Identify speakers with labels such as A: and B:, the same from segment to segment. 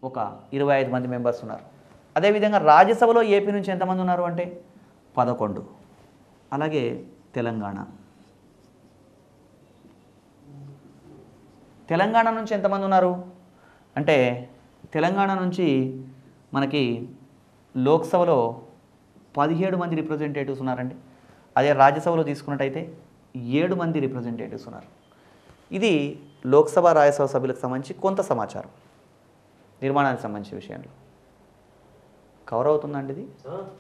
A: ఒక ఇరవై ఐదు మంది మెంబర్స్ ఉన్నారు అదేవిధంగా రాజ్యసభలో ఏపీ నుంచి ఎంతమంది ఉన్నారు అంటే పదకొండు అలాగే తెలంగాణ తెలంగాణ నుంచి ఎంతమంది ఉన్నారు అంటే తెలంగాణ నుంచి మనకి లోక్సభలో పదిహేడు మంది రిప్రజెంటేటివ్స్ ఉన్నారండి అదే రాజ్యసభలో తీసుకున్నట్టయితే ఏడు మంది రిప్రజెంటేటివ్స్ ఉన్నారు ఇది లోక్సభ రాజ్యసభ సభ్యులకు సంబంధించి కొంత సమాచారం నిర్మాణానికి సంబంధించిన విషయంలో కవర్ అవుతుందండి ఇది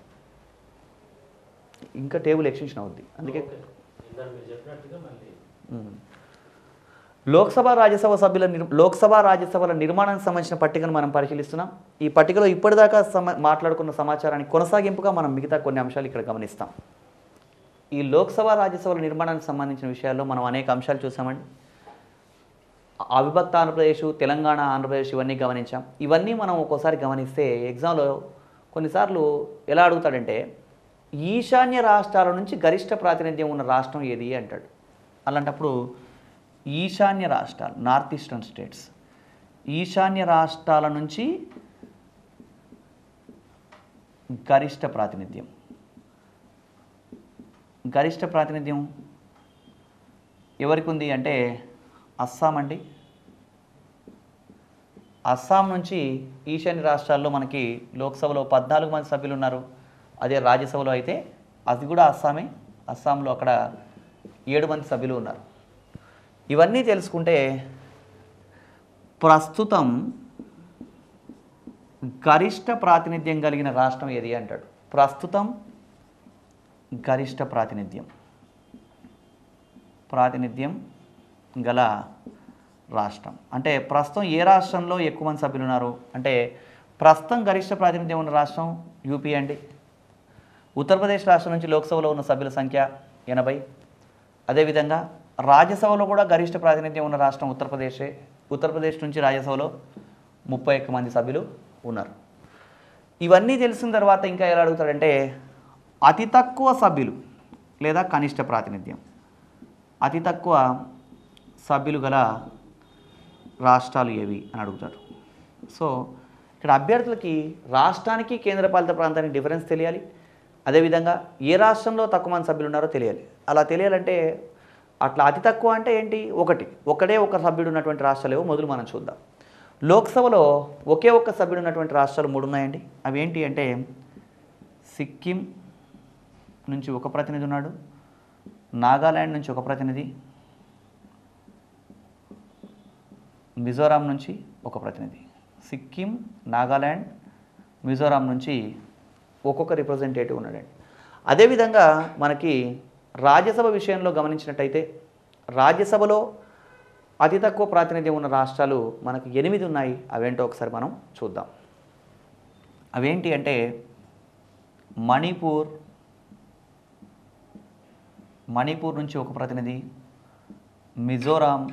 A: ఇంకా టేబుల్ ఎక్స్టెన్షన్ అవుద్ది అందుకే
B: ఇందాక మీరు చెప్పినట్టుగా మళ్ళీ
A: మ్మ్. లోక్సభ రాజ్యసభ సభ్యుల నిర్ లోక్సభ రాజ్యసభల నిర్మాణానికి సంబంధించిన పట్టికను మనం పరిశీలిస్తున్నాం ఈ పట్టికలో ఇప్పటిదాకా సమ మాట్లాడుకున్న సమాచారానికి కొనసాగింపుగా మనం మిగతా కొన్ని అంశాలు ఇక్కడ గమనిస్తాం ఈ లోక్సభ రాజ్యసభల నిర్మాణానికి సంబంధించిన విషయాల్లో మనం అనేక అంశాలు చూసామండి అవిభక్త ఆంధ్రప్రదేశ్ తెలంగాణ ఆంధ్రప్రదేశ్ ఇవన్నీ గమనించాం ఇవన్నీ మనం ఒక్కోసారి గమనిస్తే ఎగ్జామ్లో కొన్నిసార్లు ఎలా అడుగుతాడంటే ఈశాన్య రాష్ట్రాల నుంచి గరిష్ట ప్రాతినిధ్యం ఉన్న రాష్ట్రం ఏది అంటాడు అలాంటప్పుడు ఈశాన్య రాష్ట్రాలు నార్త్ ఈస్టర్న్ స్టేట్స్ ఈశాన్య రాష్ట్రాల నుంచి గరిష్ట ప్రాతినిధ్యం గరిష్ట ప్రాతినిధ్యం ఎవరికి ఉంది అంటే అస్సాం అండి అస్సాం నుంచి ఈశాన్య రాష్ట్రాల్లో మనకి లోక్సభలో పద్నాలుగు మంది సభ్యులు ఉన్నారు అదే రాజ్యసభలో అయితే అది కూడా అస్సామే అస్సాంలో అక్కడ ఏడు మంది సభ్యులు ఉన్నారు ఇవన్నీ తెలుసుకుంటే ప్రస్తుతం గరిష్ట ప్రాతినిధ్యం కలిగిన రాష్ట్రం ఏది అంటాడు ప్రస్తుతం గరిష్ట ప్రాతినిధ్యం ప్రాతినిధ్యం గల రాష్ట్రం అంటే ప్రస్తుతం ఏ రాష్ట్రంలో ఎక్కువ మంది సభ్యులు ఉన్నారు అంటే ప్రస్తుతం గరిష్ట ప్రాతినిధ్యం ఉన్న రాష్ట్రం యూపీ అండి ఉత్తరప్రదేశ్ రాష్ట్రం నుంచి లోక్సభలో ఉన్న సభ్యుల సంఖ్య ఎనభై అదేవిధంగా రాజ్యసభలో కూడా గరిష్ట ప్రాతినిధ్యం ఉన్న రాష్ట్రం ఉత్తరప్రదేశే ఉత్తరప్రదేశ్ నుంచి రాజ్యసభలో ముప్పై ఒక్క మంది సభ్యులు ఉన్నారు ఇవన్నీ తెలిసిన తర్వాత ఇంకా ఎలా అడుగుతాడంటే అతి తక్కువ సభ్యులు లేదా కనిష్ట ప్రాతినిధ్యం అతి తక్కువ సభ్యులు గల రాష్ట్రాలు ఏవి అని అడుగుతాడు సో ఇక్కడ అభ్యర్థులకి రాష్ట్రానికి కేంద్రపాలిత ప్రాంతానికి డిఫరెన్స్ తెలియాలి అదేవిధంగా ఏ రాష్ట్రంలో తక్కువ మంది సభ్యులు ఉన్నారో తెలియాలి అలా తెలియాలంటే అట్లా అతి తక్కువ అంటే ఏంటి ఒకటి ఒకటే ఒక సభ్యుడు ఉన్నటువంటి రాష్ట్రాలు ఏవో మొదలు మనం చూద్దాం లోక్సభలో ఒకే ఒక్క సభ్యుడు ఉన్నటువంటి రాష్ట్రాలు మూడు ఉన్నాయండి అవి ఏంటి అంటే సిక్కిం నుంచి ఒక ప్రతినిధి ఉన్నాడు నాగాల్యాండ్ నుంచి ఒక ప్రతినిధి మిజోరాం నుంచి ఒక ప్రతినిధి సిక్కిం నాగాల్యాండ్ మిజోరాం నుంచి ఒక్కొక్క రిప్రజెంటేటివ్ ఉన్నాడండి అదేవిధంగా మనకి రాజ్యసభ విషయంలో గమనించినట్టయితే రాజ్యసభలో అతి తక్కువ ప్రాతినిధ్యం ఉన్న రాష్ట్రాలు మనకు ఎనిమిది ఉన్నాయి అవేంటో ఒకసారి మనం చూద్దాం అవేంటి అంటే మణిపూర్ మణిపూర్ నుంచి ఒక ప్రతినిధి మిజోరాం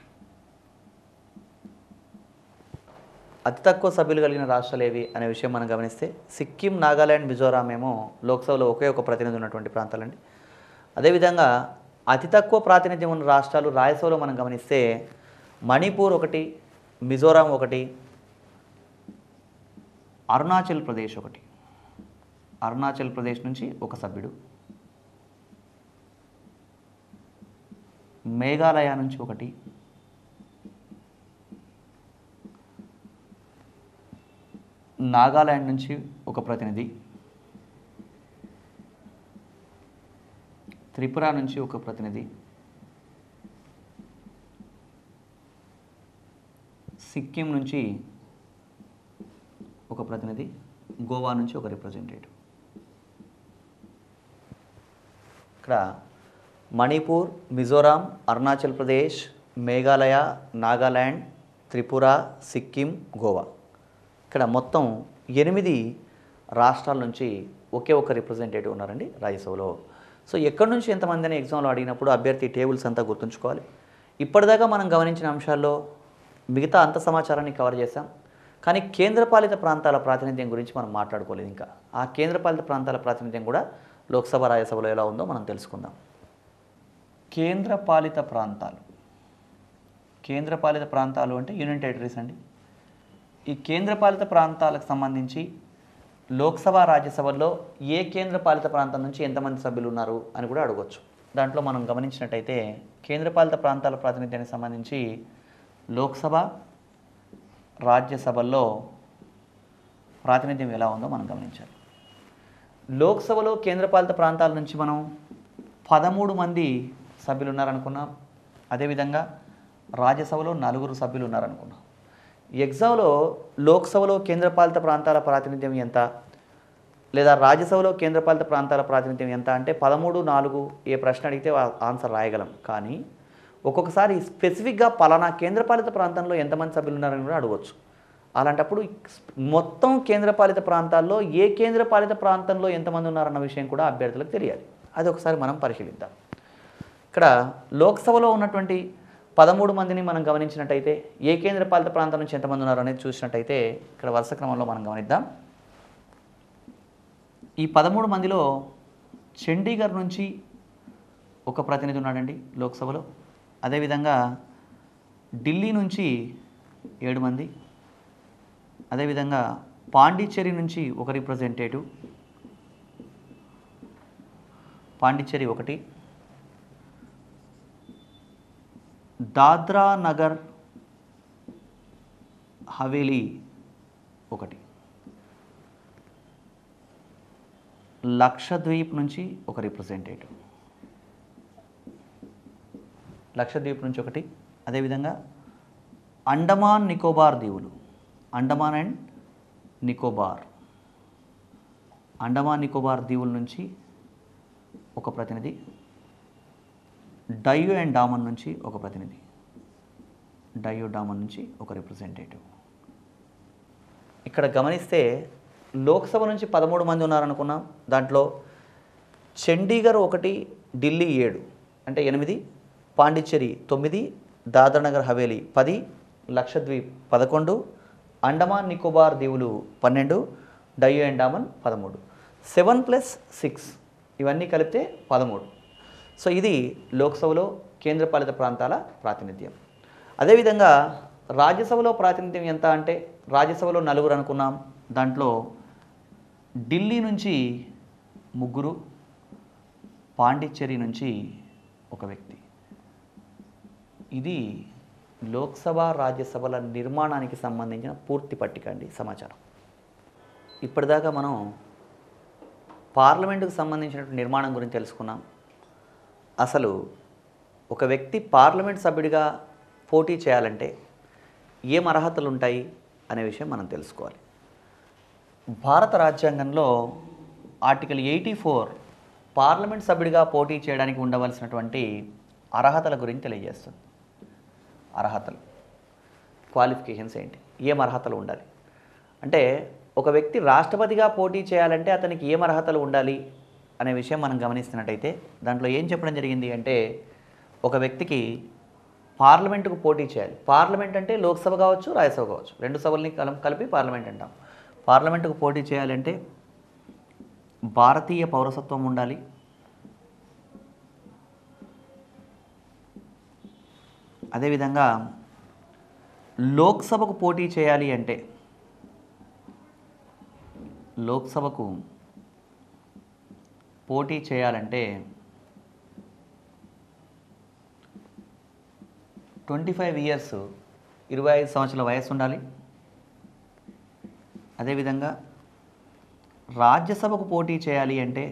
A: అతి తక్కువ సభ్యులు కలిగిన రాష్ట్రాలు ఏవి అనే విషయం మనం గమనిస్తే సిక్కిం నాగాల్యాండ్ మిజోరాం ఏమో లోక్సభలో ఒకే ఒక ప్రతినిధి ఉన్నటువంటి ప్రాంతాలండి అదేవిధంగా అతి తక్కువ ప్రాతినిధ్యం ఉన్న రాష్ట్రాలు రాయసభలో మనం గమనిస్తే మణిపూర్ ఒకటి మిజోరాం ఒకటి అరుణాచల్ ప్రదేశ్ ఒకటి అరుణాచల్ ప్రదేశ్ నుంచి ఒక సభ్యుడు మేఘాలయ నుంచి ఒకటి నాగాల్యాండ్ నుంచి ఒక ప్రతినిధి త్రిపుర నుంచి ఒక ప్రతినిధి సిక్కిం నుంచి ఒక ప్రతినిధి గోవా నుంచి ఒక రిప్రజెంటేటివ్ ఇక్కడ మణిపూర్ మిజోరాం అరుణాచల్ ప్రదేశ్ మేఘాలయ నాగాల్యాండ్ త్రిపుర సిక్కిం గోవా ఇక్కడ మొత్తం ఎనిమిది రాష్ట్రాల నుంచి ఒకే ఒక రిప్రజెంటేటివ్ ఉన్నారండి రాజ్యసభలో సో ఎక్కడి నుంచి ఎంతమంది అని ఎగ్జామ్లో అడిగినప్పుడు అభ్యర్థి టేబుల్స్ అంతా గుర్తుంచుకోవాలి ఇప్పటిదాకా మనం గమనించిన అంశాల్లో మిగతా అంత సమాచారాన్ని కవర్ చేశాం కానీ కేంద్రపాలిత ప్రాంతాల ప్రాతినిధ్యం గురించి మనం మాట్లాడుకోలేదు ఇంకా ఆ కేంద్రపాలిత ప్రాంతాల ప్రాతినిధ్యం కూడా లోక్సభ రాజ్యసభలో ఎలా ఉందో మనం తెలుసుకుందాం కేంద్రపాలిత ప్రాంతాలు కేంద్రపాలిత ప్రాంతాలు అంటే యూనియన్ టెరిటరీస్ అండి ఈ కేంద్రపాలిత ప్రాంతాలకు సంబంధించి లోక్సభ రాజ్యసభల్లో ఏ కేంద్రపాలిత ప్రాంతం నుంచి ఎంతమంది సభ్యులు ఉన్నారు అని కూడా అడగవచ్చు దాంట్లో మనం గమనించినట్టయితే కేంద్రపాలిత ప్రాంతాల ప్రాతినిధ్యానికి సంబంధించి లోక్సభ రాజ్యసభల్లో ప్రాతినిధ్యం ఎలా ఉందో మనం గమనించాలి లోక్సభలో కేంద్రపాలిత ప్రాంతాల నుంచి మనం పదమూడు మంది సభ్యులు ఉన్నారనుకున్నాం అదేవిధంగా రాజ్యసభలో నలుగురు సభ్యులు ఉన్నారనుకున్నాం ఎగ్జామ్లో లోక్సభలో కేంద్రపాలిత ప్రాంతాల ప్రాతినిధ్యం ఎంత లేదా రాజ్యసభలో కేంద్రపాలిత ప్రాంతాల ప్రాతినిధ్యం ఎంత అంటే పదమూడు నాలుగు ఏ ప్రశ్న అడిగితే ఆ- ఆన్సర్ రాయగలం కానీ ఒక్కొక్కసారి స్పెసిఫిక్గా పలానా కేంద్రపాలిత ప్రాంతంలో ఎంతమంది సభ్యులు ఉన్నారని కూడా అడగవచ్చు అలాంటప్పుడు మొత్తం కేంద్రపాలిత ప్రాంతాల్లో ఏ కేంద్రపాలిత ప్రాంతంలో ఎంతమంది ఉన్నారన్న విషయం కూడా అభ్యర్థులకు తెలియాలి అది ఒకసారి మనం పరిశీలిద్దాం ఇక్కడ లోక్సభలో ఉన్నటువంటి పదమూడు మందిని మనం గమనించినట్టయితే ఏ కేంద్రపాలిత ప్రాంతం నుంచి ఎంతమంది ఉన్నారు అనేది చూసినట్టయితే ఇక్కడ వరుస క్రమంలో మనం గమనిద్దాం ఈ పదమూడు మందిలో చండీగఢ్ నుంచి ఒక ప్రతినిధి ఉన్నాడండి లోక్సభలో అదేవిధంగా ఢిల్లీ నుంచి ఏడు మంది అదేవిధంగా పాండిచ్చేరి నుంచి ఒక రిప్రజెంటేటివ్ పాండిచ్చేరి ఒకటి దాద్రా నగర్ హవేలీ ఒకటి లక్షద్వీప్ నుంచి ఒక రిప్రజెంటేటివ్ లక్షద్వీప్ నుంచి ఒకటి అదేవిధంగా అండమాన్ నికోబార్ దీవులు అండమాన్ అండ్ నికోబార్ అండమాన్ నికోబార్ దీవుల నుంచి ఒక ప్రతినిధి డయ్యూ అండ్ డామన్ నుంచి ఒక ప్రతినిధి డయ్యూ డామన్ నుంచి ఒక రిప్రజెంటేటివ్ ఇక్కడ గమనిస్తే లోక్సభ నుంచి పదమూడు మంది ఉన్నారనుకున్నాం దాంట్లో చండీగఢ్ ఒకటి ఢిల్లీ ఏడు అంటే ఎనిమిది పాండిచ్చేరి తొమ్మిది దాదర్నగర్ హవేలీ పది లక్షద్వీప్ పదకొండు అండమాన్ నికోబార్ దీవులు పన్నెండు డయ్యూ అండ్ డామన్ పదమూడు సెవెన్ ప్లస్ సిక్స్ ఇవన్నీ కలిపితే పదమూడు సో ఇది లోక్సభలో కేంద్రపాలిత ప్రాంతాల ప్రాతినిధ్యం అదేవిధంగా రాజ్యసభలో ప్రాతినిధ్యం ఎంత అంటే రాజ్యసభలో నలుగురు అనుకున్నాం దాంట్లో ఢిల్లీ నుంచి ముగ్గురు పాండిచ్చేరి నుంచి ఒక వ్యక్తి ఇది లోక్సభ రాజ్యసభల నిర్మాణానికి సంబంధించిన పూర్తి పట్టిక అండి సమాచారం ఇప్పటిదాకా మనం పార్లమెంటుకు సంబంధించినటువంటి నిర్మాణం గురించి తెలుసుకున్నాం అసలు ఒక వ్యక్తి పార్లమెంట్ సభ్యుడిగా పోటీ చేయాలంటే ఏం అర్హతలు ఉంటాయి అనే విషయం మనం తెలుసుకోవాలి భారత రాజ్యాంగంలో ఆర్టికల్ ఎయిటీ ఫోర్ పార్లమెంట్ సభ్యుడిగా పోటీ చేయడానికి ఉండవలసినటువంటి అర్హతల గురించి తెలియజేస్తుంది అర్హతలు క్వాలిఫికేషన్స్ ఏంటి ఏం అర్హతలు ఉండాలి అంటే ఒక వ్యక్తి రాష్ట్రపతిగా పోటీ చేయాలంటే అతనికి ఏం అర్హతలు ఉండాలి అనే విషయం మనం గమనిస్తున్నట్టయితే దాంట్లో ఏం చెప్పడం జరిగింది అంటే ఒక వ్యక్తికి పార్లమెంటుకు పోటీ చేయాలి పార్లమెంట్ అంటే లోక్సభ కావచ్చు రాజ్యసభ కావచ్చు రెండు సభల్ని కలం కలిపి పార్లమెంట్ అంటాం పార్లమెంటుకు పోటీ చేయాలంటే భారతీయ పౌరసత్వం ఉండాలి అదేవిధంగా లోక్సభకు పోటీ చేయాలి అంటే లోక్సభకు పోటీ చేయాలంటే ట్వంటీ ఫైవ్ ఇయర్స్ ఇరవై ఐదు సంవత్సరాల వయస్సు ఉండాలి అదేవిధంగా రాజ్యసభకు పోటీ చేయాలి అంటే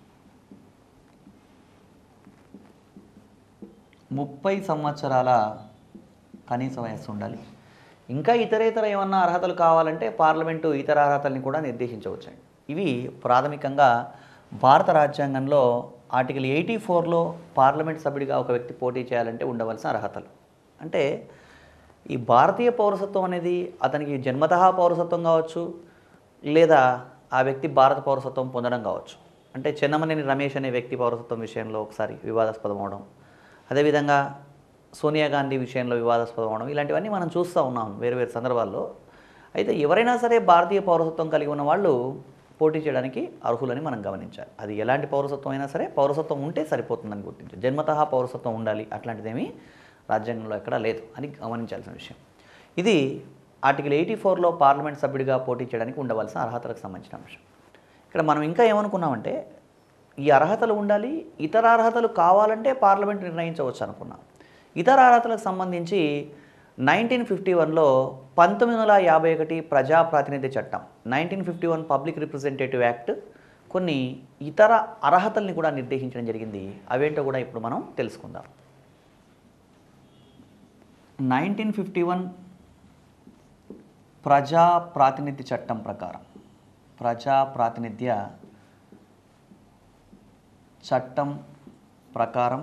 A: ముప్పై సంవత్సరాల కనీస వయస్సు ఉండాలి ఇంకా ఇతరేతర ఏమన్నా అర్హతలు కావాలంటే పార్లమెంటు ఇతర అర్హతల్ని కూడా నిర్దేశించవచ్చండి ఇవి ప్రాథమికంగా భారత రాజ్యాంగంలో ఆర్టికల్ ఎయిటీ ఫోర్లో పార్లమెంట్ సభ్యుడిగా ఒక వ్యక్తి పోటీ చేయాలంటే ఉండవలసిన అర్హతలు అంటే ఈ భారతీయ పౌరసత్వం అనేది అతనికి జన్మతహా పౌరసత్వం కావచ్చు లేదా ఆ వ్యక్తి భారత పౌరసత్వం పొందడం కావచ్చు అంటే చెన్నమనేని రమేష్ అనే వ్యక్తి పౌరసత్వం విషయంలో ఒకసారి వివాదాస్పదం అవడం అదేవిధంగా సోనియా గాంధీ విషయంలో వివాదాస్పదం అవడం ఇలాంటివన్నీ మనం చూస్తూ ఉన్నాం వేరు వేరు సందర్భాల్లో అయితే ఎవరైనా సరే భారతీయ పౌరసత్వం కలిగి ఉన్న వాళ్ళు పోటీ చేయడానికి అర్హులని మనం గమనించాలి అది ఎలాంటి పౌరసత్వం అయినా సరే పౌరసత్వం ఉంటే సరిపోతుందని గుర్తించాలి జన్మతహా పౌరసత్వం ఉండాలి అట్లాంటిదేమీ రాజ్యాంగంలో ఎక్కడా లేదు అని గమనించాల్సిన విషయం ఇది ఆర్టికల్ ఎయిటీ ఫోర్లో పార్లమెంట్ సభ్యుడిగా పోటీ చేయడానికి ఉండవలసిన అర్హతలకు సంబంధించిన అంశం ఇక్కడ మనం ఇంకా ఏమనుకున్నామంటే ఈ అర్హతలు ఉండాలి ఇతర అర్హతలు కావాలంటే పార్లమెంట్ నిర్ణయించవచ్చు అనుకున్నాం ఇతర అర్హతలకు సంబంధించి నైన్టీన్ ఫిఫ్టీ వన్లో పంతొమ్మిది వందల యాభై ఒకటి ప్రజా ప్రాతినిధ్య చట్టం nineteen fifty one public representative act కొన్ని ఇతర అర్హతల్ని కూడా నిర్దేశించడం జరిగింది అవేంటో కూడా ఇప్పుడు మనం తెలుసుకుందాం నైన్టీన్ ఫిఫ్టీ వన్ ప్రజా ప్రాతినిధ్య చట్టం ప్రకారం ప్రజా ప్రాతినిధ్య చట్టం ప్రకారం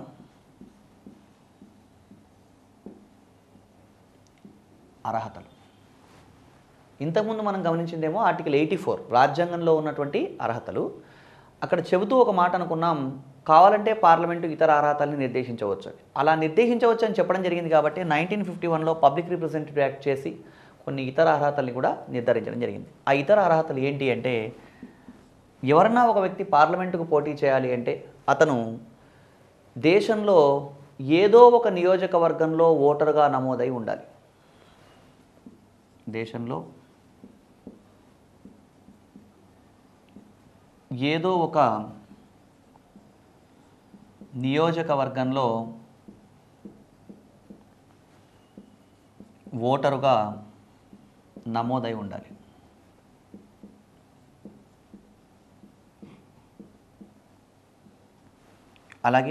A: అర్హతలు ఇంతకుముందు మనం గమనించిందేమో ఆర్టికల్ ఎయిటీ ఫోర్ రాజ్యాంగంలో ఉన్నటువంటి అర్హతలు అక్కడ చెబుతూ ఒక మాట అనుకున్నాం కావాలంటే పార్లమెంటు ఇతర అర్హతల్ని నిర్దేశించవచ్చు అని. అలా నిర్దేశించవచ్చు అని చెప్పడం జరిగింది కాబట్టి నైన్టీన్ ఫిఫ్టీ వన్లో పబ్లిక్ రిప్రజెంటేటివ్ యాక్ట్ చేసి కొన్ని ఇతర అర్హతల్ని కూడా నిర్ధారించడం జరిగింది ఆ ఇతర అర్హతలు ఏంటి అంటే ఎవరన్నా ఒక వ్యక్తి పార్లమెంటుకు పోటీ చేయాలి అంటే అతను దేశంలో ఏదో ఒక నియోజకవర్గంలో ఓటరుగా నమోదై ఉండాలి దేశంలో ఏదో ఒక నియోజకవర్గంలో ఓటరుగా నమోదై ఉండాలి అలాగే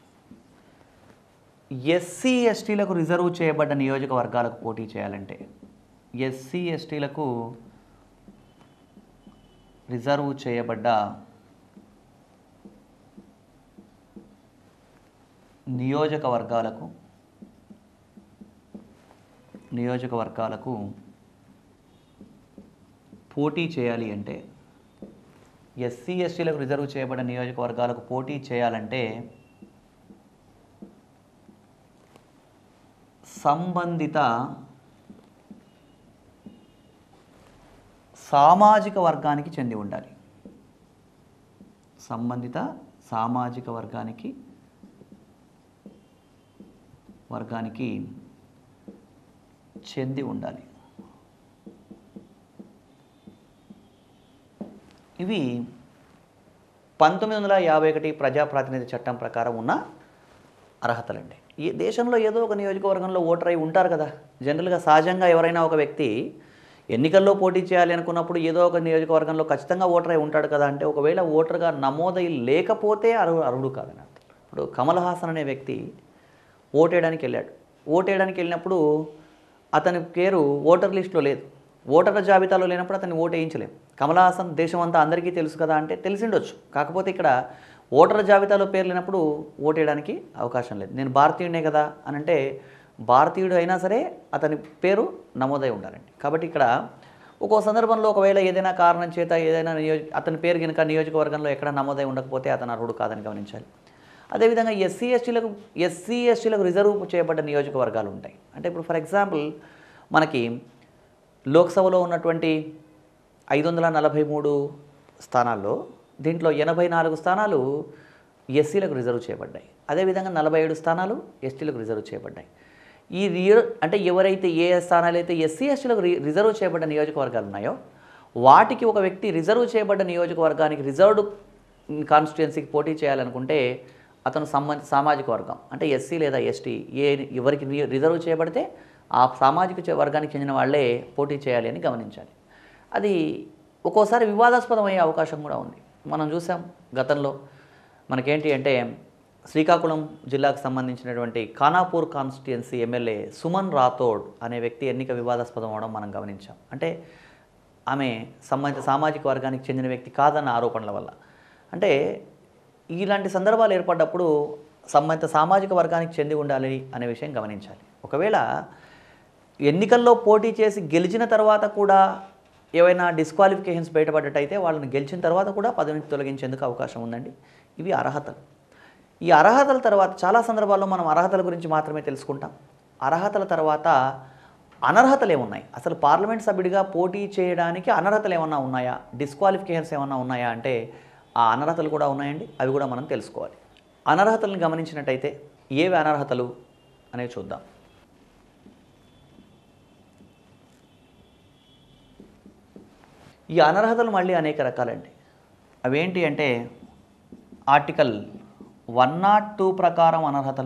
A: ఎస్సీ ఎస్టీలకు రిజర్వ్ చేయబడ్డ నియోజకవర్గాలకు పోటీ చేయాలంటే ఎస్సీ ఎస్టీలకు రిజర్వ్ చేయబడ్డ నియోజకవర్గాలకు నియోజకవర్గాలకు పోటీ చేయాలి అంటే ఎస్సీ ఎస్టీలకు రిజర్వ్ చేయబడిన నియోజకవర్గాలకు పోటీ చేయాలంటే సంబంధిత సామాజిక వర్గానికి చెంది ఉండాలి సంబంధిత సామాజిక వర్గానికి వర్గానికి చెంది ఉండాలి ఇవి పంతొమ్మిది వందల యాభై ఒకటి ప్రజాప్రాతినిధ్య చట్టం ప్రకారం ఉన్న అర్హతలండి ఈ దేశంలో ఏదో ఒక నియోజకవర్గంలో ఓటర్ అయి ఉంటారు కదా జనరల్గా సహజంగా ఎవరైనా ఒక వ్యక్తి ఎన్నికల్లో పోటీ చేయాలి అనుకున్నప్పుడు ఏదో ఒక నియోజకవర్గంలో ఖచ్చితంగా ఓటర్ అయి ఉంటాడు కదా అంటే ఒకవేళ ఓటర్గా నమోదై లేకపోతే అర్హు అర్హుడు కాదని అర్థం ఇప్పుడు కమల్ హాసన్ అనే వ్యక్తి ఓటేయడానికి వెళ్ళాడు ఓటేయడానికి వెళ్ళినప్పుడు అతని పేరు ఓటర్ లిస్టులో లేదు ఓటర్ల జాబితాలో లేనప్పుడు అతన్ని ఓటు వేయించలేం కమల్ హాసన్ దేశం అంతా అందరికీ తెలుసు కదా అంటే తెలిసిండొచ్చు కాకపోతే ఇక్కడ ఓటర్ల జాబితాలో పేరు లేనప్పుడు ఓటేయడానికి అవకాశం లేదు నేను భారతీయుడే కదా అని అంటే భారతీయుడు అయినా సరే అతని పేరు నమోదై ఉండాలండి కాబట్టి ఇక్కడ ఒక్కో సందర్భంలో ఒకవేళ ఏదైనా కారణం చేత ఏదైనా నియోజ అతని పేరు కనుక నియోజకవర్గంలో ఎక్కడ నమోదై ఉండకపోతే అతను అర్హుడు కాదని గమనించాలి అదేవిధంగా ఎస్సీ ఎస్టీలకు ఎస్సీ ఎస్టీలకు రిజర్వ్ చేయబడ్డ నియోజకవర్గాలు ఉంటాయి అంటే ఇప్పుడు ఫర్ ఎగ్జాంపుల్ మనకి లోక్సభలో ఉన్నటువంటి ఐదు వందల నలభై మూడు స్థానాల్లో దీంట్లో ఎనభై నాలుగు స్థానాలు ఎస్సీలకు రిజర్వ్ చేయబడ్డాయి అదేవిధంగా నలభై ఏడు స్థానాలు ఎస్టీలకు రిజర్వ్ చేయబడ్డాయి ఈ రియర్ అంటే ఎవరైతే ఏ స్థానాలు అయితే ఎస్సీ ఎస్టీలకు రి రిజర్వ్ చేయబడ్డ నియోజకవర్గాలు ఉన్నాయో వాటికి ఒక వ్యక్తి రిజర్వ్ చేయబడ్డ నియోజకవర్గానికి రిజర్వ్డ్ కాన్స్టిట్యుయెన్సీకి పోటీ చేయాలనుకుంటే అతను సంబంధిత సామాజిక వర్గం అంటే ఎస్సీ లేదా ఎస్టీ ఏ ఎవరికి రి- రిజర్వ్ చేయబడితే ఆ సామాజిక చే- వర్గానికి చెందిన వాళ్ళే పోటీ చేయాలి అని గమనించాలి అది ఒక్కోసారి వివాదాస్పదం అయ్యే అవకాశం కూడా ఉంది మనం చూసాం గతంలో మనకేంటి అంటే శ్రీకాకుళం జిల్లాకు సంబంధించినటువంటి ఖానాపూర్ కాన్స్టిట్యుయెన్సీ ఎమ్మెల్యే సుమన్ రాథోడ్ అనే వ్యక్తి ఎన్నిక వివాదాస్పదం అవడం మనం గమనించాం అంటే ఆమె సంబంధిత సామాజిక వర్గానికి చెందిన వ్యక్తి కాదన్న ఆరోపణల వల్ల అంటే ఇలాంటి సందర్భాలు ఏర్పడ్డప్పుడు సంబంధిత సామాజిక వర్గానికి చెంది ఉండాలి అనే విషయం గమనించాలి ఒకవేళ ఎన్నికల్లో పోటీ చేసి గెలిచిన తర్వాత కూడా ఏవైనా డిస్క్వాలిఫికేషన్స్ బయటపడ్డట్టయితే వాళ్ళని గెలిచిన తర్వాత కూడా పదవి నుంచి తొలగించేందుకు అవకాశం ఉందండి ఇవి అర్హతలు ఈ అర్హతల తర్వాత చాలా సందర్భాల్లో మనం అర్హతల గురించి మాత్రమే తెలుసుకుంటాం అర్హతల తర్వాత అనర్హతలు ఏమున్నాయి అసలు పార్లమెంట్ సభ్యుడిగా పోటీ చేయడానికి అనర్హతలు ఏమన్నా ఉన్నాయా డిస్క్వాలిఫికేషన్స్ ఏమన్నా ఉన్నాయా అంటే ఆ అనర్హతలు కూడా ఉన్నాయండి అవి కూడా మనం తెలుసుకోవాలి అనర్హతలను గమనించినట్టయితే ఏవి అనర్హతలు అనేవి చూద్దాం ఈ అనర్హతలు మళ్ళీ అనేక రకాలండి అవేంటి అంటే ఆర్టికల్ వన్ నాట్ టూ ప్రకారం అనర్హతలు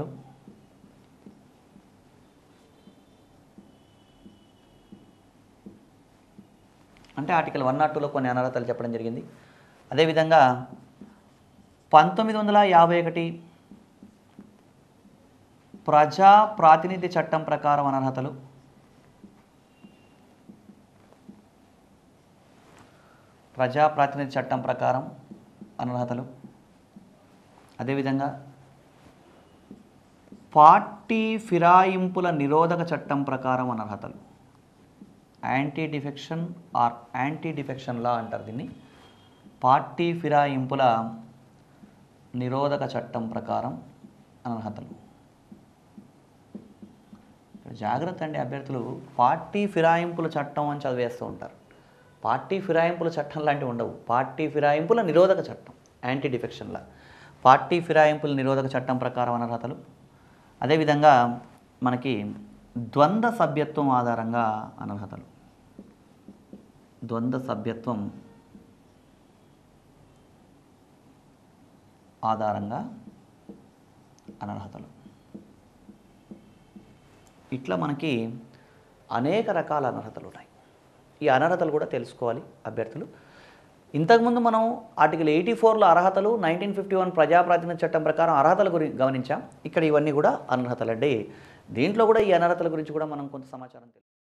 A: అంటే ఆర్టికల్ వన్ నాట్ టూలో కొన్ని అనర్హతలు చెప్పడం జరిగింది అదేవిధంగా పంతొమ్మిది వందల యాభై ఒకటి ప్రజా ప్రాతినిధ్య చట్టం ప్రకారం అనర్హతలు ప్రజా ప్రాతినిధ్య చట్టం ప్రకారం అనర్హతలు అదేవిధంగా పార్టీ ఫిరాయింపుల నిరోధక చట్టం ప్రకారం అనర్హతలు anti defection or anti defection law అంటారు దీన్ని పార్టీ ఫిరాయింపుల నిరోధక చట్టం ప్రకారం అనర్హతలు ఇక్కడ జాగ్రత్త అండి అభ్యర్థులు పార్టీ ఫిరాయింపుల చట్టం అని చదివేస్తూ ఉంటారు పార్టీ ఫిరాయింపుల చట్టం లాంటివి ఉండవు పార్టీ ఫిరాయింపుల నిరోధక చట్టం యాంటీ డిఫెక్షన్లా పార్టీ ఫిరాయింపుల నిరోధక చట్టం ప్రకారం అనర్హతలు అదేవిధంగా మనకి ద్వంద్వ సభ్యత్వం ఆధారంగా అనర్హతలు ద్వంద్వ సభ్యత్వం ఆధారంగా అనర్హతలు ఇట్లా మనకి అనేక రకాల అనర్హతలు ఉన్నాయి ఈ అనర్హతలు కూడా తెలుసుకోవాలి అభ్యర్థులు ఇంతకుముందు మనం ఆర్టికల్ ఎయిటీ ఫోర్లో అర్హతలు నైన్టీన్ ఫిఫ్టీ వన్ ప్రజాప్రాతినిధ్య చట్టం ప్రకారం అర్హతల గురించి గమనించాం ఇక్కడ ఇవన్నీ కూడా అనర్హతలు అండి దీంట్లో కూడా ఈ అనర్హతల గురించి కూడా మనం కొంత సమాచారం తెలుసు